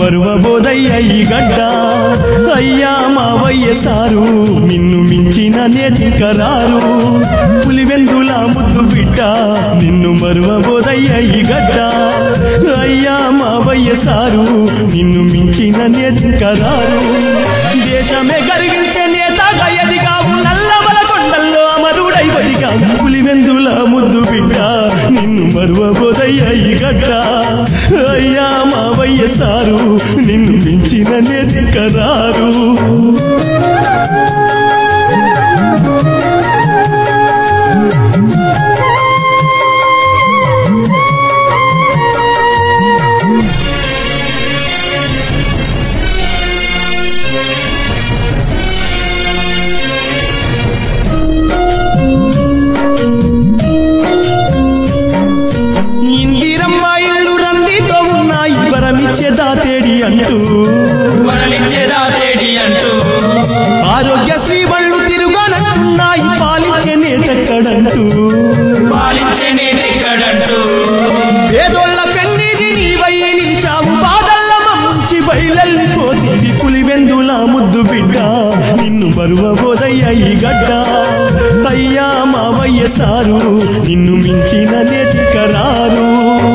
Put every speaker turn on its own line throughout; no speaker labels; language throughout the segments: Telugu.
మరువబోదయ్య ఈ గడ్డ అయ్యా మా వయ్యసారు నిన్ను మించిన నేతికరారు పులివెందుల ముద్దు బిడ్డ నిన్ను మరువబోదయ్య ఈ గడ్డ అయ్యా మా వయ్యసారు నిన్ను మించిన నేతికరారు దేశమే గరిగించే నేతగా ఎదిగావు నల్లమల కొండల్లో అమరుడై బతిగావు పులివెందుల ముద్దు బిడ్డ నిన్ను మరువబోదయ్య ఈ గడ్డ అయ్యా మా వయ్యసారు నిన్ను మించిన నేతికరారు ఇందిరమ్మ ఇల్లు రందితో ఉన్నాయి వరమిచ్చే దాతేడి అంటూ
వరలిచ్చేదా తేడి అంటూ
ఆరోగ్యశ్రీ బళ్ళు తిరుగానంటున్నాయి పాలించే నేటెక్కడంటూ
పాలించే నేనెక్కడంటూ
పేదోళ్ళ పెన్నిది నీవై నిలిచావు బాధల్ల మంచి బయలెళ్ళిపోతుంది పులివెందుల ముద్దు బిడ్డ నిన్ను మరువబోదయ్య ఈ గడ్డ అయ్యా మా వయ్యసారు నిన్ను మించిన నెతికరారు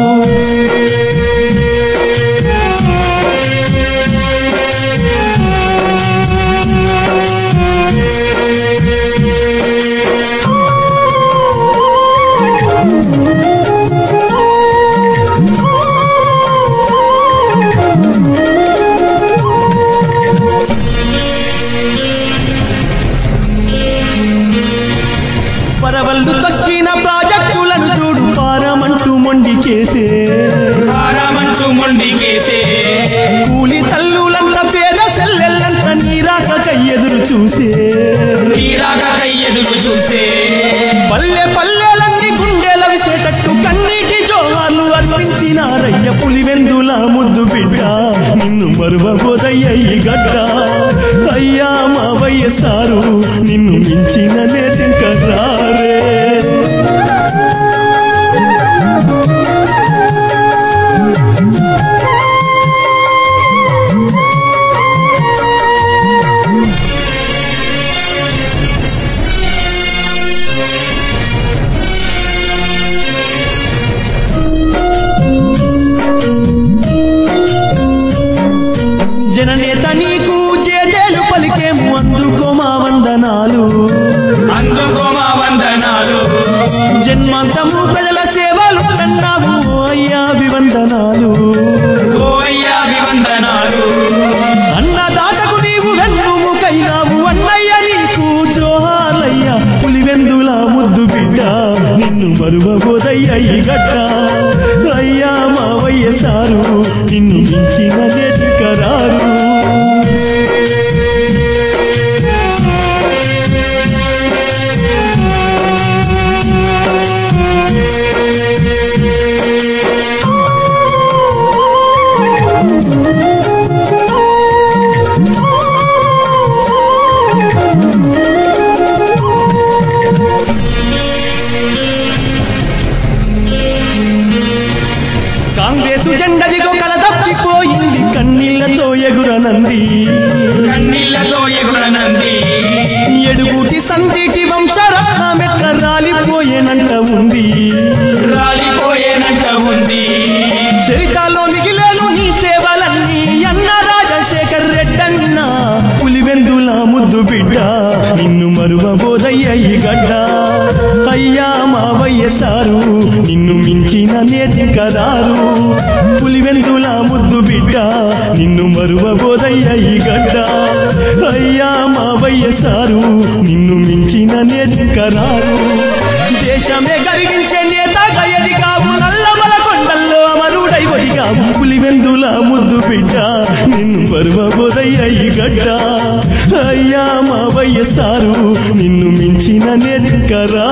పరవళ్ళు తక్కిన ప్రాజెక్టులను చూడు పారమంటూ మొండి చేసే
ఆరామంటూ మొండికేసే
కూలి తల్లులంత పేద సెల్లెల్లంత నీరాకకై ఎదురు చూసే
తీరాగా ఎదురు చూసే
పల్లె పల్లెలన్నీ గుండెల విసేటట్టు కన్నీటి జోహార్లు అర్పించినారయ్య పులివెందుల ముద్దు బిడ్డ నిన్ను మరువబోదయ్య ఈ గడ్డ అయ్యా మా వయ్యసారు నిన్ను మించిన నేతింకరారే జననేత నీకు జేజేలు పలికేము అందుకో మా వందనాలు
అందుకో మా వందనాలు
జన్మాంతము ప్రజల సేవలు కన్నావు అయ్యా అభివందనాలు
ఓ అయ్యా అభివందనాలు
అన్నదాతకు నీవు వెన్నుముకైనావు అన్నయ్య నీకు జోహాలయ్యా పులివెందుల ముద్దు బిడ్డ నిన్ను మరువబోదయ్య ఈ గడ్డ అయ్యా మా వయ్యసారు నిన్ను మించిన నెక్కరారు కాంగ్రెసు జెండదిగో కలదప్పిపోయింది కన్నీళ్లతో ఎగురనంది
కన్నీళ్లతో ఎగురనంది
ఎడుగుటి సందిటి వంశరత్నమెట్ల రాలిపోయేనంట ఉంది
రాలిపోయేనంట ఉంది
చరితలో మిగిలేను నీ సేవలన్నీ అన్న రాజశేఖర్ రెడ్డన్న పులివెందుల ముద్దు బిడ్డ నిన్ను మరువబోదయ్య ఈ గడ్డ అయ్యా మా వయ్యసారు నిన్ను మించిన నేతికరారు పులివెందుల ముద్దు బిడ్డ నిన్ను మరువబోదయ్య ఈ గడ్డ అయ్యా మా వయ్యసారు నిన్ను మించిన నేతికరారు దేశమే గరిగించే నేతగా ఎదిగావు నల్లమల కొండల్లో అమరుడై ఒడిగావు పులివెందుల ముద్దు బిడ్డ నిన్ను మరువబోదయ్య ఈ గడ్డ అయ్యా మా వయ్యసారు నిన్ను మించిన నెక్కరా